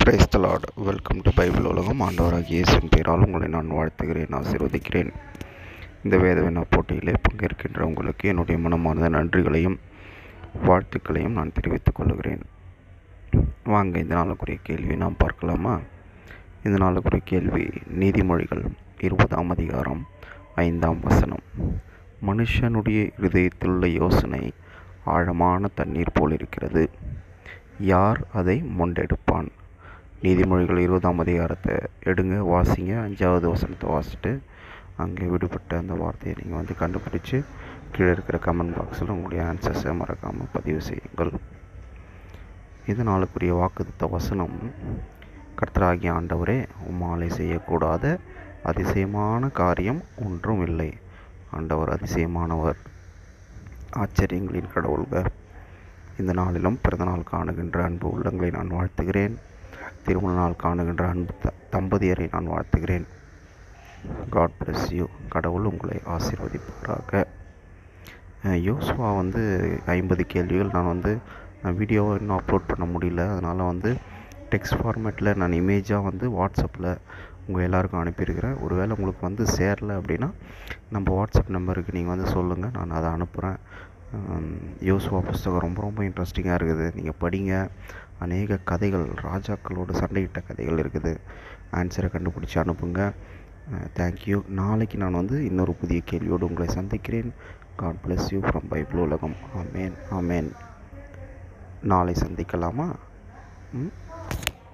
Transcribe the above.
price the Lord welcome to Bible உலகம் ஆண்டவராகிய இயேசுவின் பெயரால் உங்களை நான் வாழ்த்துகிறேன் ஆசீர்வதிக்கிறேன் இந்த வேதவினா போட்டியிலே பங்கேற்கின்ற உங்களுக்கு என்னுடைய மனமார்ந்த நன்றிகளையும் வாழ்த்துக்களையும் நான் தெரிவித்துக் கொள்கிறேன் வாங்க இந்த நாளுக்குரிய கேள்வி நாம் பார்க்கலாமா இந்த நாளுக்குரிய கேள்வி நீதிமொழிகள் இருபதாம் அதிகாரம் ஐந்தாம் வசனம் மனுஷனுடைய இருதயத்திலுள்ள யோசனை ஆழமான தண்ணீர் போல் இருக்கிறது யார் அதை மொண்டெடுப்பான் நீதிமொழிகள் இருபதாம் அதிகாரத்தை எடுங்க வாசிங்க அஞ்சாவது வசனத்தை வாசிட்டு அங்கே விடுபட்ட அந்த வார்த்தையை நீங்கள் வந்து கண்டுபிடிச்சு கீழே இருக்கிற கமெண்ட் பாக்ஸில் உங்களுடைய ஆன்சர்ஸை மறக்காமல் பதிவு செய்யுங்கள் இது நாளுக்குரிய வாக்குத்த வசனம் கர்த்தராகிய ஆண்டவரே உம்மாலை செய்யக்கூடாத அதிசயமான காரியம் ஒன்றும் இல்லை ஆண்டவர் அதிசயமானவர் ஆச்சரியங்களின் கடவுள்க இந்த நாளிலும் பிறந்தநாள் காணுகின்ற அன்பு உள்ளங்களை நான் வாழ்த்துகிறேன் திருமண நாள் காணுகின்ற அன்பு த தம்பதியரை நான் வாழ்த்துகிறேன் காட் பிளஸ் யூ கடவுள் உங்களை ஆசீர்வதிப்பாராக யோசுவா வந்து ஐம்பது கேள்விகள் நான் வந்து வீடியோவை இன்னும் அப்லோட் பண்ண முடியல அதனால் வந்து டெக்ஸ்ட் ஃபார்மேட்டில் நான் இமேஜாக வந்து வாட்ஸ்அப்பில் உங்கள் எல்லாருக்கும் அனுப்பியிருக்கிறேன் ஒருவேளை உங்களுக்கு வந்து சேரல அப்படின்னா நம்ம வாட்ஸ்அப் நம்பருக்கு நீங்கள் வந்து சொல்லுங்கள் நான் அதை அனுப்புகிறேன் யோசுவா புஸ்தகம் ரொம்ப ரொம்ப இன்ட்ரெஸ்டிங்காக இருக்குது நீங்கள் படிங்க அநேக கதைகள் ராஜாக்களோடு சண்டையிட்ட கதைகள் இருக்குது ஆன்சரை கண்டுபிடிச்சி அனுப்புங்க தேங்க்யூ நாளைக்கு நான் வந்து இன்னொரு புதிய கேள்வியோடு உங்களை சந்திக்கிறேன் God bless you from Bible உலகம் ஆமேன் ஆமேன் நாளை சந்திக்கலாமா ம்